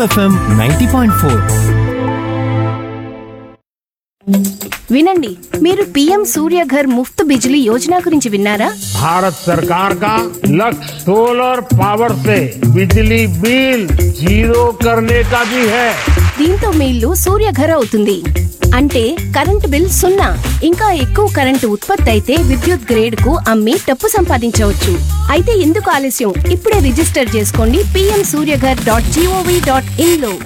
FM ninety point four వినండి మీరు PM Suryaghar Muft Bijli Yojana గురించి విన్నారా भारत सरकार का लक्ष्य सोलर पावर से बिजली बिल जीरो करने का भी है దీంతో మీ ఇల్లు సూర్యఘర్ అవుతుంది అంటే కరెంటు బిల్ సున్నా ఇంకా ఎక్కువ కరెంటు ఉత్పత్తి అయితే విద్యుత్ గ్రేడ్ కు అమ్మి డబ్బు సంపాదించవచ్చు అయితే ఎందుకు ఆలస్యం ఇప్పుడే రిజిస్టర్ చేసుకోండి PM Suryaghar dot G O V dot in లో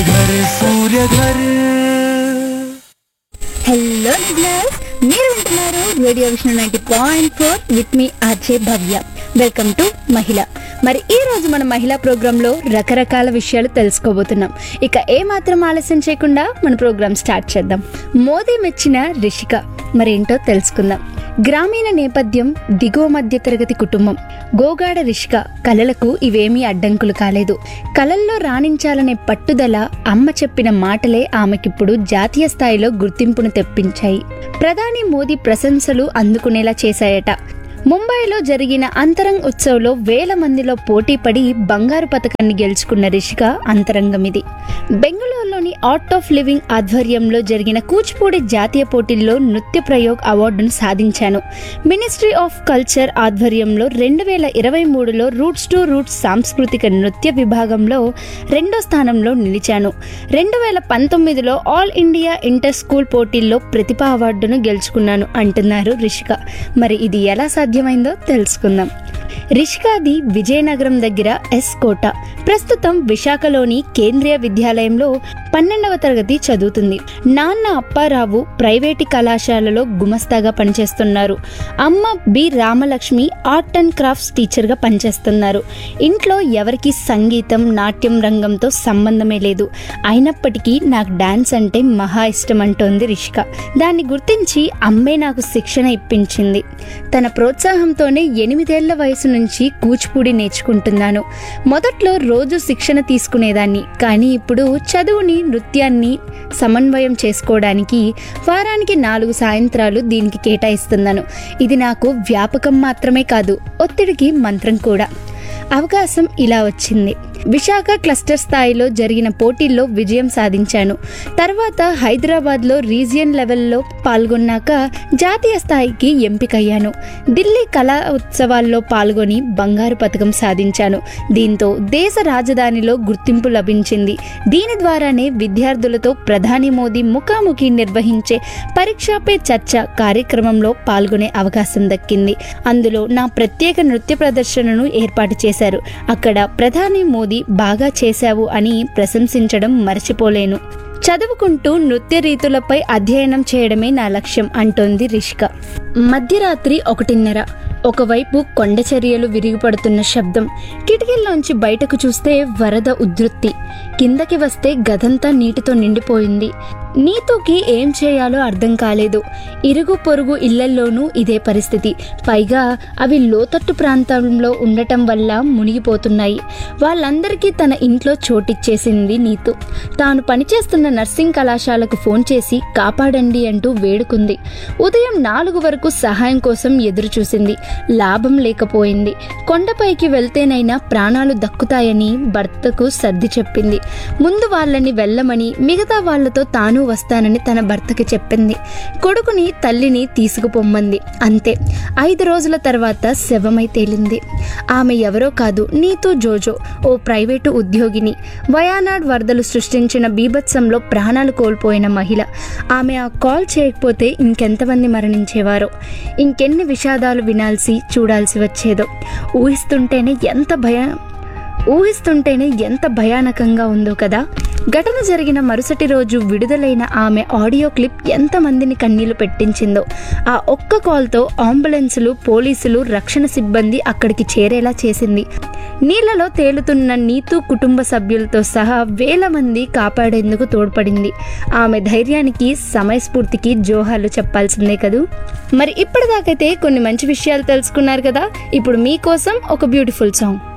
హలో లిజనర్స్ మీరు వింటున్నారు radio Vishnu ninety point four with మీ RJ Bhavya welcome to Mahila మరి ఈ రోజు మన మహిళా ప్రోగ్రామ్ లో రకరకాల విషయాలు తెలుసుకోబోతున్నాం ఇక ఏ మాత్రం ఆలస్యం చేయకుండా మన ప్రోగ్రామ్ స్టార్ట్ చేద్దాం మోదీ మెచ్చిన రిషిక మరేంటో తెలుసుకుందాం గ్రామీణ నేపథ్యం దిగువ మధ్య తరగతి కుటుంబం గోగాడ రిషిక కలలకు ఇవేమీ అడ్డంకులు కాలేదు కలల్లో రాణించాలనే పట్టుదల అమ్మ చెప్పిన మాటలే ఆమెకిప్పుడు జాతీయ స్థాయిలో గుర్తింపును తెప్పించాయి ప్రధాని మోదీ ప్రశంసలు అందుకునేలా చేశాయట ముంబైలో జరిగిన అంతరంగ్ ఉత్సవ్లో వేల మందిలో పోటీ పడి బంగారు పథకాన్ని గెలుచుకున్న రిషిక అంతరంగం ఇది బెంగళూరులోని ఆర్ట్ ఆఫ్ లివింగ్ ఆధ్వర్యంలో జరిగిన కూచిపూడి జాతీయ పోటీల్లో నృత్య ప్రయోగ్ అవార్డును సాధించాను మినిస్ట్రీ ఆఫ్ కల్చర్ ఆధ్వర్యంలో రెండు వేల ఇరవై మూడులో రూట్స్ టు రూట్స్ సాంస్కృతిక నృత్య విభాగంలో రెండో స్థానంలో నిలిచాను రెండు వేల పంతొమ్మిదిలో ఆల్ ఇండియా ఇంటర్ స్కూల్ పోటీల్లో ప్రతిభా అవార్డును గెలుచుకున్నాను అంటున్నారు రిషిక మరి ఇది ఎలా సాధ్యమైందో తెలుసుకుందాం రిషికాది విజయనగరం దగ్గర ఎస్ కోట ప్రస్తుతం విశాఖలోని కేంద్రీయ విద్యాలయంలో పన్నెండవ తరగతి చదువుతుంది నాన్న అప్పారావు ప్రైవేటు కళాశాలలో గుమస్తాగా పనిచేస్తున్నారు అమ్మ B Ramalakshmi art and crafts టీచర్గా పనిచేస్తున్నారు ఇంట్లో ఎవరికి సంగీతం నాట్యం రంగంతో సంబంధమే లేదు అయినప్పటికీ నాకు డాన్స్ అంటే మహా ఇష్టం అంటోంది రిషిక దాన్ని గుర్తించి అమ్మే నాకు శిక్షణ ఇప్పించింది తన ప్రోత్సాహంతోనే ఎనిమిదేళ్ల వయసు నుంచి కూచిపూడి నేర్చుకుంటున్నాను మొదట్లో రోజు శిక్షణ తీసుకునేదాన్ని కానీ ఇప్పుడు చదువుని నృత్యాన్ని సమన్వయం చేసుకోవడానికి వారానికి నాలుగు సాయంత్రాలు దీనికి కేటాయిస్తున్నాను ఇది నాకు వ్యాపకం మాత్రమే కాదు ఒత్తిడికి మంత్రం కూడా అవకాశం ఇలా వచ్చింది విశాఖ క్లస్టర్ స్థాయిలో జరిగిన పోటీల్లో విజయం సాధించాను తర్వాత హైదరాబాద్లో రీజియన్ లెవెల్లో పాల్గొన్నాక జాతీయ స్థాయికి ఎంపికయ్యాను ఢిల్లీ కళా ఉత్సవాల్లో పాల్గొని బంగారు పథకం సాధించాను దీంతో దేశ రాజధానిలో గుర్తింపు లభించింది దీని ద్వారానే విద్యార్థులతో ప్రధాని మోదీ ముఖాముఖి నిర్వహించే పరీక్షా పే చర్చ కార్యక్రమంలో పాల్గొనే అవకాశం దక్కింది అందులో నా ప్రత్యేక నృత్య ప్రదర్శనను ఏర్పాటు చేశారు అక్కడ ప్రధాని మోదీ బాగా చేశావు అని ప్రశంసించడం మర్చిపోలేను చదువుకుంటూ నృత్య రీతులపై అధ్యయనం చేయడమే నా లక్ష్యం అంటోంది రిష్క మధ్యరాత్రి ఒకటిన్నర ఒకవైపు కొండ చర్యలు విరిగిపడుతున్న శబ్దం కిటికీల్లోంచి బయటకు చూస్తే వరద ఉధృతి కిందకి వస్తే గదంతా నీటితో నిండిపోయింది నీతుకి ఏం చేయాలో అర్థం కాలేదు ఇరుగు పొరుగు ఇళ్లల్లోనూ ఇదే పరిస్థితి పైగా అవి లోతట్టు ప్రాంతంలో ఉండటం వల్ల మునిగిపోతున్నాయి వాళ్ళందరికీ తన ఇంట్లో చోటిచ్చేసింది నీతు తాను పనిచేస్తున్న నర్సింగ్ కళాశాలకు ఫోన్ చేసి కాపాడండి అంటూ వేడుకుంది ఉదయం నాలుగు వరకు సహాయం కోసం ఎదురు చూసింది లాభం లేకపోయింది కొండపైకి వెళ్తేనైనా ప్రాణాలు దక్కుతాయని భర్తకు సర్ది చెప్పింది ముందు వాళ్ళని వెళ్ళమని మిగతా వాళ్లతో తాను వస్తానని తన భర్తకి చెప్పింది కొడుకుని తల్లిని తీసుకుపొమ్మంది అంతే ఐదు రోజుల తర్వాత శవమై తేలింది ఆమె ఎవరో కాదు నీతూ జోజో ఓ ప్రైవేటు ఉద్యోగిని వయానాడ్ వరదలు సృష్టించిన బీభత్సంలో ప్రాణాలు కోల్పోయిన మహిళ ఆమె ఆ కాల్ చేయకపోతే ఇంకెంతమంది మరణించేవారో ఇంకెన్ని విషాదాలు వినాల్సి చూడాల్సి వచ్చేదో ఊహిస్తుంటేనే ఎంత భయ ఊహిస్తుంటేనే ఎంత భయానకంగా ఉందో కదా ఘటన జరిగిన మరుసటి రోజు విడుదలైన ఆమె ఆడియో క్లిప్ ఎంతమందిని కన్నీళ్లు పెట్టించిందో ఆ ఒక్క కాల్తో అంబులెన్సులు పోలీసులు రక్షణ సిబ్బంది అక్కడికి చేరేలా చేసింది నీళ్లలో తేలుతున్న నీతు కుటుంబ సభ్యులతో సహా వేల మంది కాపాడేందుకు తోడ్పడింది ఆమె ధైర్యానికి సమయస్ఫూర్తికి జోహాలు చెప్పాల్సిందే కదూ మరి ఇప్పటిదాకైతే కొన్ని మంచి విషయాలు తెలుసుకున్నారు కదా ఇప్పుడు మీకోసం ఒక బ్యూటిఫుల్ సాంగ్